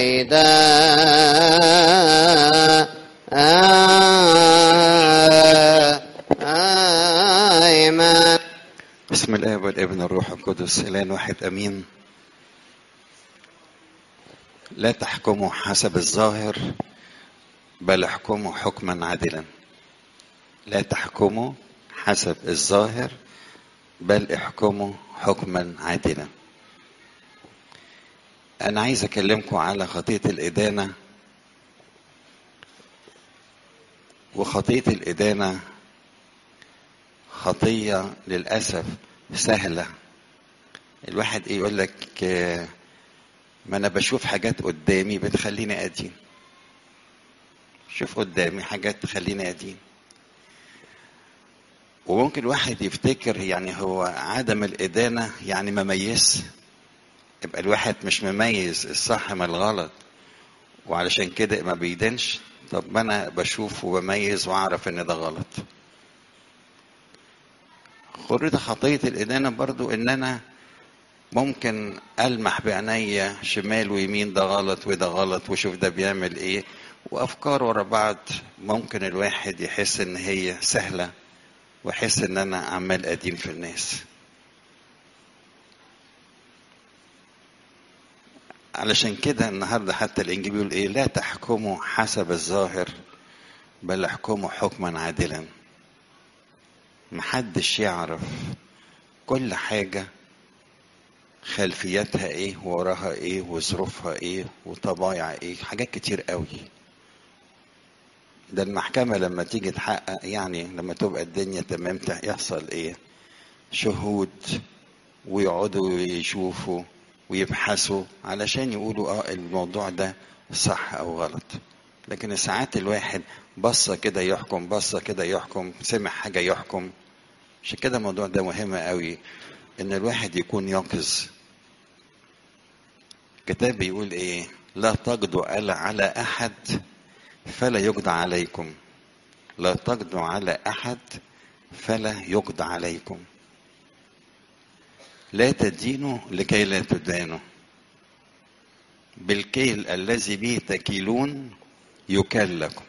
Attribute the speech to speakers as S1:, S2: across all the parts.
S1: فايدة آيمان
S2: بسم الاب والابن والروح القدس الان واحد امين لا تحكموا حسب الظاهر بل احكموا حكما عادلا لا تحكموا حسب الظاهر بل احكموا حكما عادلا انا عايز اكلمكم على خطيه الادانه وخطيه الادانه خطيه للاسف سهله الواحد ايه يقول لك آه، ما انا بشوف حاجات قدامي بتخليني ادين شوف قدامي حاجات تخليني ادين وممكن الواحد يفتكر يعني هو عدم الإدانة يعني مميز يبقى الواحد مش مميز الصح من الغلط وعلشان كده ما بيدنش طب ما انا بشوف وبميز واعرف ان ده غلط خريطة خطية الإدانة برضو إن أنا ممكن ألمح بعينيا شمال ويمين ده غلط وده غلط وشوف ده بيعمل إيه وأفكار ورا بعض ممكن الواحد يحس إن هي سهلة ويحس إن أنا عمال أدين في الناس علشان كده النهاردة حتى الإنجيل بيقول إيه لا تحكموا حسب الظاهر بل احكموا حكما عادلا محدش يعرف كل حاجة خلفياتها ايه وراها ايه وظروفها ايه وطبايع ايه حاجات كتير قوي ده المحكمة لما تيجي تحقق يعني لما تبقى الدنيا تمام يحصل ايه شهود ويقعدوا يشوفوا ويبحثوا علشان يقولوا اه الموضوع ده صح او غلط لكن ساعات الواحد بصة كده يحكم بصة كده يحكم سمع حاجة يحكم عشان كده الموضوع ده مهم قوي ان الواحد يكون يقظ الكتاب بيقول ايه لا تقضوا على على احد فلا يقضى عليكم لا تقضوا على احد فلا يقضى عليكم لا تدينوا لكي لا تدانوا بالكيل الذي به تكيلون يكل لكم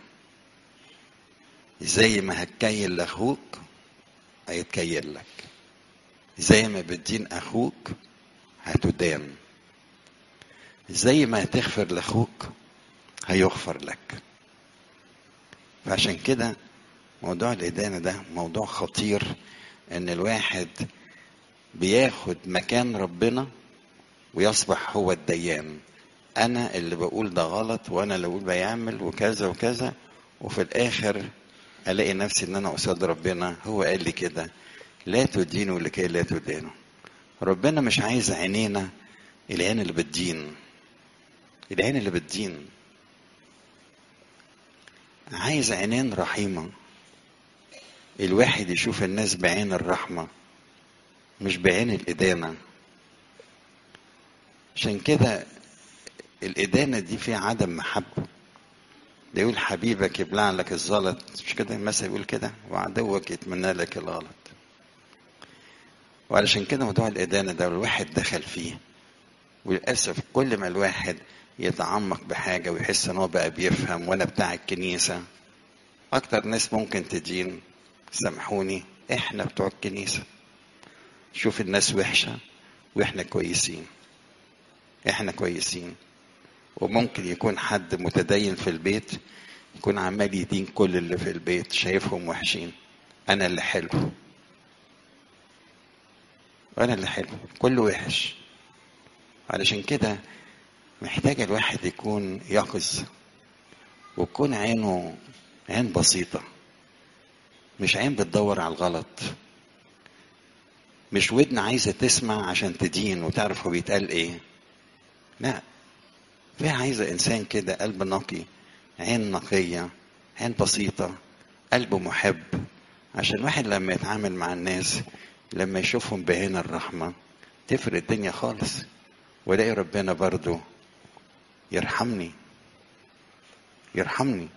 S2: زي ما هتكيل لاخوك هيتكيل لك زي ما بتدين اخوك هتدان زي ما هتغفر لاخوك هيغفر لك فعشان كده موضوع الإدانة ده موضوع خطير إن الواحد بياخد مكان ربنا ويصبح هو الديان أنا اللي بقول ده غلط وأنا اللي بقول بيعمل وكذا وكذا وفي الآخر ألاقي نفسي إن أنا قصاد ربنا هو قال لي كده لا تدينوا لكي لا تدانوا ربنا مش عايز عينينا العين اللي بتدين العين اللي بتدين عايز عينين رحيمة الواحد يشوف الناس بعين الرحمة مش بعين الإدانة عشان كده الإدانة دي فيها عدم محبة ده يقول حبيبك يبلع لك الزلط مش كده المثل يقول كده وعدوك يتمنى لك الغلط وعلشان كده موضوع الإدانة ده الواحد دخل فيه وللأسف كل ما الواحد يتعمق بحاجة ويحس إن هو بقى بيفهم وأنا بتاع الكنيسة أكتر ناس ممكن تدين سامحوني إحنا بتوع الكنيسة شوف الناس وحشة وإحنا كويسين إحنا كويسين وممكن يكون حد متدين في البيت يكون عمال يدين كل اللي في البيت شايفهم وحشين أنا اللي حلو وأنا اللي حلو كله وحش علشان كده محتاج الواحد يكون يقظ وتكون عينه عين بسيطة مش عين بتدور على الغلط مش ودن عايزة تسمع عشان تدين وتعرف هو بيتقال ايه لا في عايزة انسان كده قلب نقي عين نقية عين بسيطة قلب محب عشان الواحد لما يتعامل مع الناس لما يشوفهم بعين الرحمة تفرق الدنيا خالص ولاقي ربنا برضو يرحمني يرحمني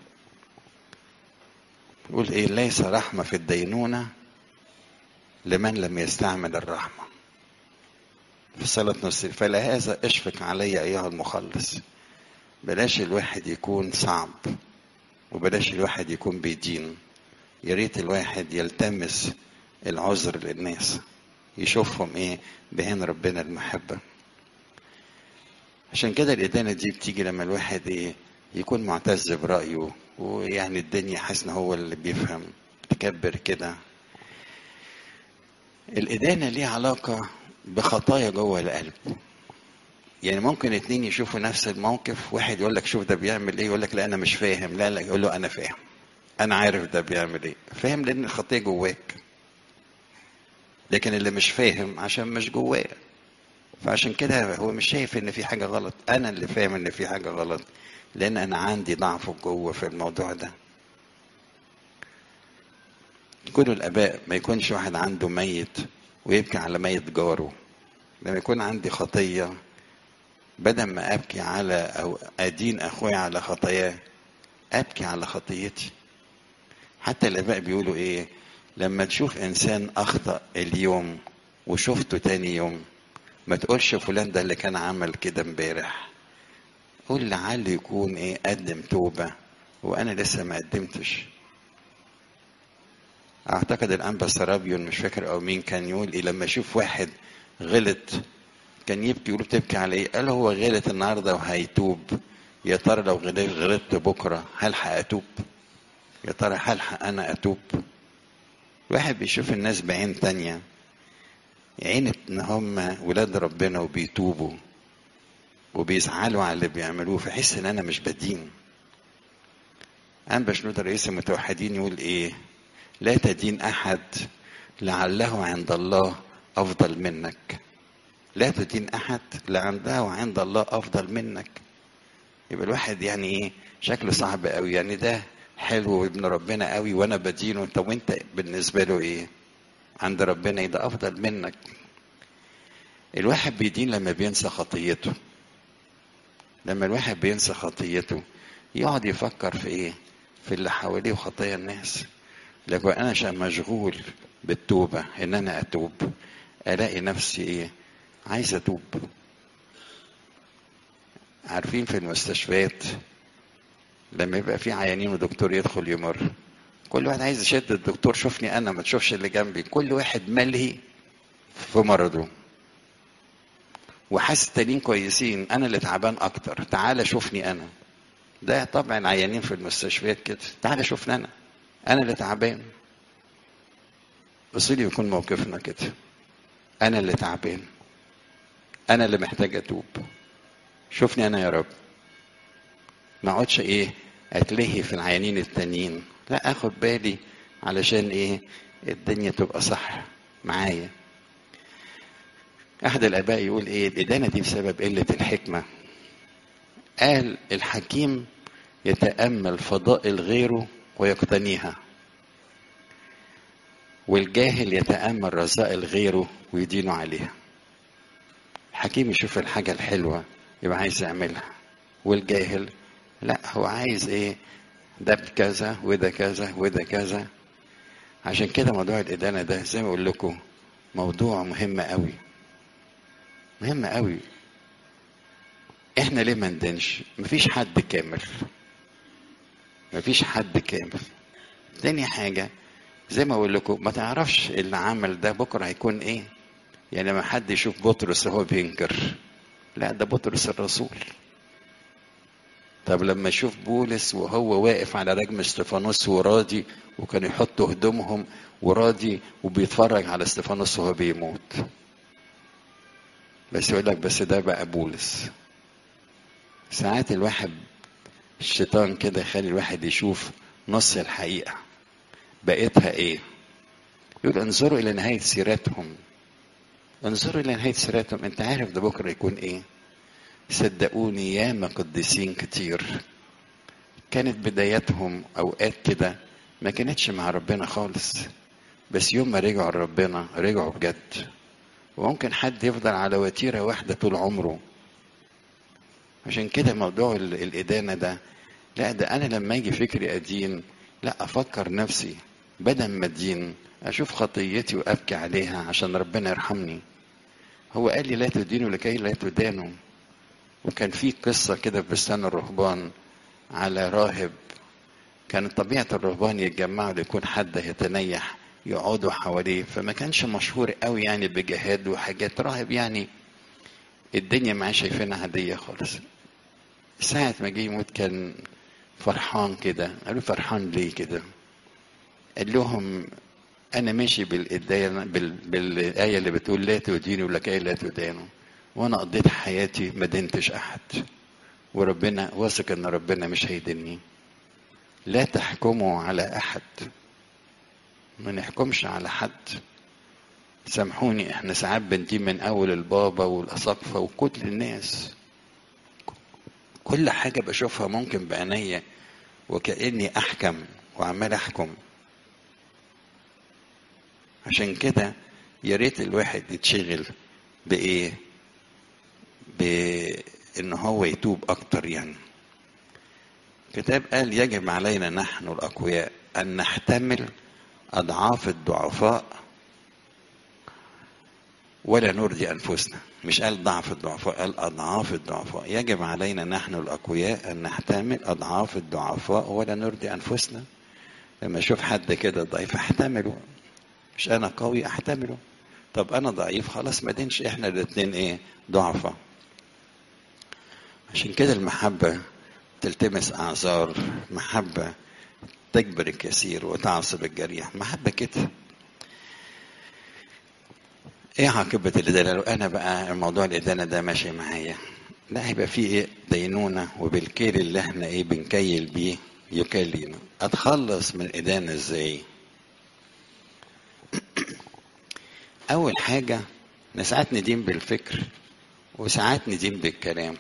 S2: يقول ايه ليس رحمة في الدينونة لمن لم يستعمل الرحمة في صلاة نص فلهذا اشفق علي أيها المخلص بلاش الواحد يكون صعب وبلاش الواحد يكون بيدين يا ريت الواحد يلتمس العذر للناس يشوفهم ايه بعين ربنا المحبة عشان كده الإدانة دي بتيجي لما الواحد ايه يكون معتز برأيه ويعني الدنيا حاسس ان هو اللي بيفهم تكبر كده الإدانة ليها علاقة بخطايا جوه القلب يعني ممكن اتنين يشوفوا نفس الموقف واحد يقول لك شوف ده بيعمل ايه يقول لك لا انا مش فاهم لا لا يقول له انا فاهم انا عارف ده بيعمل ايه فاهم لان الخطيه جواك لكن اللي مش فاهم عشان مش جواه فعشان كده هو مش شايف ان في حاجه غلط انا اللي فاهم ان في حاجه غلط لان انا عندي ضعف جوه في الموضوع ده كل الاباء ما يكونش واحد عنده ميت ويبكي على ميت جاره لما يكون عندي خطيه بدل ما ابكي على او ادين اخويا على خطاياه ابكي على خطيتي حتى الاباء بيقولوا ايه لما تشوف انسان اخطا اليوم وشفته تاني يوم ما تقولش فلان ده اللي كان عمل كده امبارح قول لعل يكون ايه قدم توبه وانا لسه ما قدمتش اعتقد الانبا سرابيون مش فاكر او مين كان يقول ايه لما يشوف واحد غلط كان يبكي يقول بتبكي على ايه قال هو غلط النهارده وهيتوب يا ترى لو غلطت بكره هلحق اتوب يا ترى هلحق انا اتوب الواحد بيشوف الناس بعين تانية عين ان هم ولاد ربنا وبيتوبوا وبيزعلوا على اللي بيعملوه فيحس ان انا مش بدين انبا شنودة رئيس المتوحدين يقول ايه لا تدين احد لعله عند الله افضل منك لا تدين احد لعنده عند الله افضل منك يبقى الواحد يعني ايه شكله صعب قوي يعني ده حلو وابن ربنا قوي وانا بدينه طب وانت بالنسبه له ايه عند ربنا ايه ده افضل منك الواحد بيدين لما بينسى خطيته لما الواحد بينسى خطيته يقعد يفكر في ايه في اللي حواليه وخطايا الناس لكن انا عشان مشغول بالتوبه ان انا اتوب الاقي نفسي ايه عايز اتوب عارفين في المستشفيات لما يبقى في عيانين ودكتور يدخل يمر كل واحد عايز يشد الدكتور شوفني انا ما تشوفش اللي جنبي كل واحد ملهي في مرضه وحاسس التانيين كويسين انا اللي تعبان اكتر تعالى شوفني انا ده طبعا عيانين في المستشفيات كده تعالى شوفني انا انا اللي تعبان اصيلي يكون موقفنا كده انا اللي تعبان انا اللي محتاج اتوب شوفني انا يا رب ما اقعدش ايه اتلهي في العيانين التانيين لا اخد بالي علشان ايه الدنيا تبقى صح معايا احد الاباء يقول ايه الادانه دي بسبب قله الحكمه قال الحكيم يتامل فضائل غيره ويقتنيها والجاهل يتامل رذائل غيره ويدينه عليها الحكيم يشوف الحاجه الحلوه يبقى عايز يعملها والجاهل لا هو عايز ايه ده بكذا وده كذا وده كذا عشان كده موضوع الإدانة ده زي ما أقول لكم موضوع مهم قوي مهم قوي احنا ليه ما ندنش مفيش حد كامل مفيش حد كامل تاني حاجة زي ما أقول لكم ما تعرفش اللي عمل ده بكرة هيكون ايه يعني لما حد يشوف بطرس وهو بينكر لا ده بطرس الرسول طب لما يشوف بولس وهو واقف على رجم استفانوس وراضي وكانوا يحطوا هدومهم وراضي وبيتفرج على استفانوس وهو بيموت بس يقول لك بس ده بقى بولس ساعات الواحد الشيطان كده يخلي الواحد يشوف نص الحقيقة بقيتها ايه يقول انظروا الى نهاية سيرتهم انظروا الى نهاية سيرتهم انت عارف ده بكرة يكون ايه صدقوني ياما قديسين كتير كانت بداياتهم اوقات كده ما كانتش مع ربنا خالص بس يوم ما رجعوا لربنا رجعوا بجد وممكن حد يفضل على وتيره واحده طول عمره عشان كده موضوع الادانه ده لا ده انا لما يجي فكري ادين لا افكر نفسي بدل ما ادين اشوف خطيتي وابكي عليها عشان ربنا يرحمني هو قال لي لا تدينوا لكي لا تدانوا وكان في قصة كده في بستان الرهبان على راهب كانت طبيعة الرهبان يتجمعوا ليكون حد يتنيح يقعدوا حواليه فما كانش مشهور قوي يعني بجهاد وحاجات راهب يعني الدنيا معاه شايفينها عادية خالص ساعة ما جه يموت كان فرحان كده قالوا فرحان ليه كده قال لهم أنا ماشي بالآية بال... بالآية اللي بتقول لا تدينوا لك لا تدانوا وأنا قضيت حياتي ما دينتش أحد وربنا واثق إن ربنا مش هيدني لا تحكموا على أحد ما نحكمش على حد سامحوني احنا ساعات بنجيب من اول البابا والاساقفه وكل الناس كل حاجه بشوفها ممكن بعينيا وكاني احكم وعمال احكم عشان كده يا ريت الواحد يتشغل بايه بان هو يتوب اكتر يعني كتاب قال يجب علينا نحن الاقوياء ان نحتمل اضعاف الضعفاء ولا نرضي انفسنا مش قال ضعف الضعفاء قال اضعاف الضعفاء يجب علينا نحن الاقوياء ان نحتمل اضعاف الضعفاء ولا نرضي انفسنا لما اشوف حد كده ضعيف احتمله مش انا قوي احتمله طب انا ضعيف خلاص ما دينش احنا الاثنين ايه ضعفاء عشان كده المحبة تلتمس اعذار محبة تجبر الكثير وتعصب الجريح محبة كده ايه عاقبة الإدانة لو أنا بقى الموضوع الإدانة ده ماشي معايا لا هيبقى فيه إيه دينونة وبالكيل اللي احنا إيه بنكيل بيه يكال لينا أتخلص من الإدانة إزاي؟ أول حاجة إن ساعات ندين بالفكر وساعات ندين بالكلام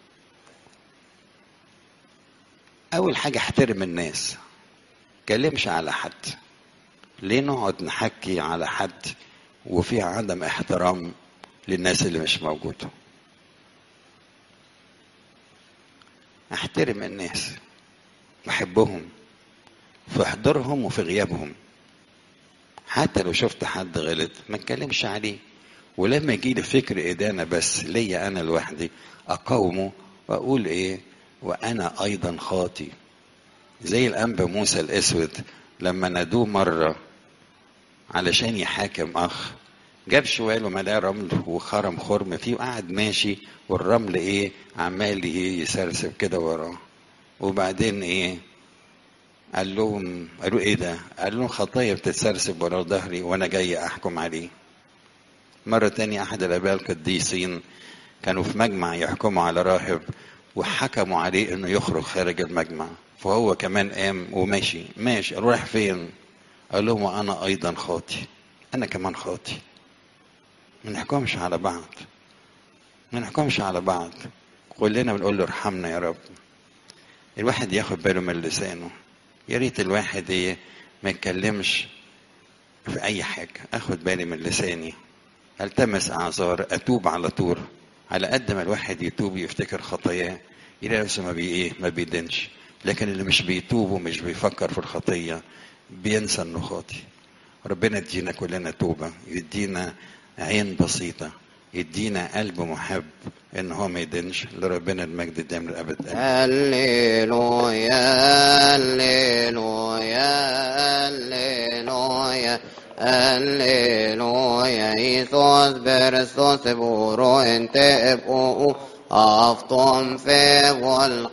S2: أول حاجة احترم الناس كلمش على حد ليه نقعد نحكي على حد وفي عدم احترام للناس اللي مش موجوده احترم الناس بحبهم في حضورهم وفي غيابهم حتى لو شفت حد غلط ما اتكلمش عليه ولما يجي لي فكر ادانه بس ليا انا لوحدي اقاومه واقول ايه وانا ايضا خاطي زي الانبا موسى الاسود لما نادوه مره علشان يحاكم اخ جاب شوال وملاه رمل وخرم خرم فيه وقعد ماشي والرمل ايه عمال ايه يسرسب كده وراه وبعدين ايه قال لهم قالوا ايه ده قال لهم خطايا بتتسرسب ورا ظهري وانا جاي احكم عليه مرة تانية أحد الآباء القديسين كانوا في مجمع يحكموا على راهب وحكموا عليه إنه يخرج خارج المجمع فهو كمان قام وماشي ماشي رايح فين؟ قال لهم وانا ايضا خاطي انا كمان خاطي ما نحكمش على بعض ما نحكمش على بعض كلنا بنقول له ارحمنا يا رب الواحد ياخد باله من لسانه يا ريت الواحد ايه ما يتكلمش في اي حاجه اخد بالي من لساني التمس اعذار اتوب على طول على قد ما الواحد يتوب يفتكر خطاياه يلاقي نفسه ما بي ايه ما بيدنش لكن اللي مش بيتوب ومش بيفكر في الخطيه بينسى انه خاطي ربنا يدينا كلنا توبه يدينا عين بسيطه يدينا قلب محب ان هو ما يدنش لربنا المجد الدائم للابد
S1: هللويا هللويا هللويا هللويا Iisus Kristus vår inte på afton för vår